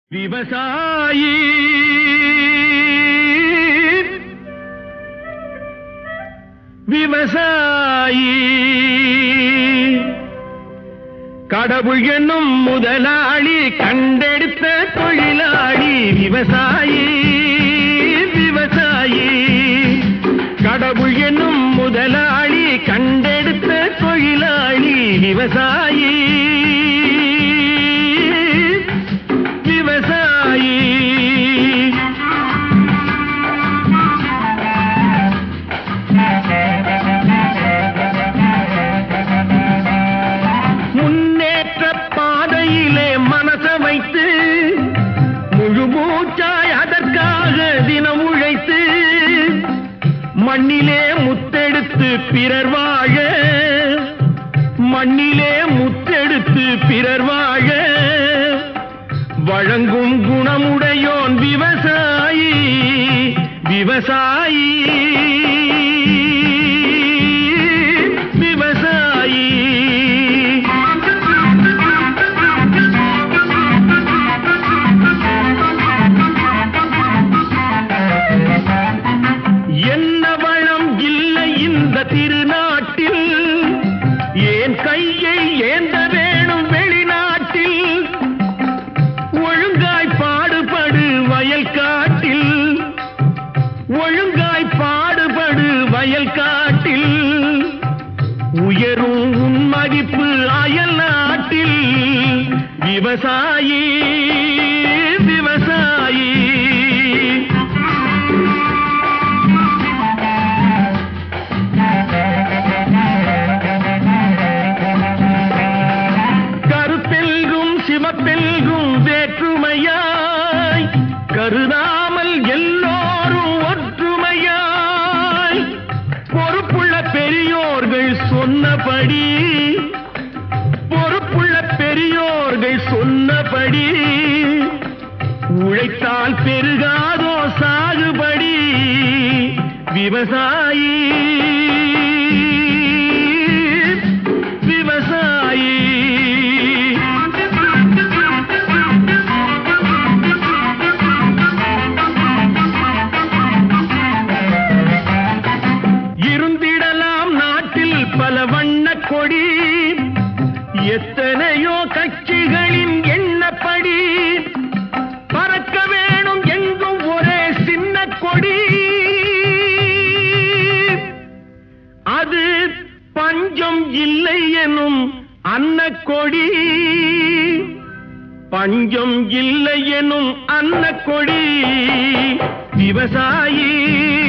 விவசாயி விவசாயி கடவுள் என்னும் முதலாளி கண்டெடுத்த தொழிலாளி விவசாயி விவசாயி கடவுள் என்னும் முதலாளி கண்டெடுத்த தொழிலாளி விவசாயி விவசாயி முன்னேற்ற பாதையிலே மனச வைத்து முழு மூச்சாய் அதற்காக தினம் உழைத்து மண்ணிலே முத்தெடுத்து பிறர் வாழ மண்ணிலே முத்தெடுத்து பிறர் வாழ வழங்கும் குணமுடையோன் விவசாயி விவசாயி விவசாயி என்ன வளம் இல்லை இந்த திருநாட்டில் ஏன் கையை ஏந்த வேணும் வெளிநாட்டில் ஒழுங்காய் பாடுபடு வயல் காட்டில் ஒழுங்காய் பாடுபடு வயல் காட்டில் உயரும் உன் மதிப்பு அயல் நாட்டில் விவசாயி விவசாயி கருத்தெல்கும் சிவப்பெல்கும் வேற்றுமையாய் கருதாமல் எல்லோரும் ஒற்றுமையாய் பொறுப்புள்ள பெரியோர்கள் சொன்னபடி பொறுப்புள்ள பெரியோர்கள் சொன்னபடி உழைத்தால் பெருகாதோ சாகுபடி விவசாயி விவசாயி இருந்திடலாம் நாட்டில் பல வண்ண கொடி எத்தனையோ கட்சிகளின் எண்ணப்படி பறக்க வேணும் எங்கும் ஒரே சின்ன கொடி அது பஞ்சம் இல்லை எனும் அன்னக்கொடி பஞ்சம் இல்லை எனும் அன்னக்கொடி விவசாயி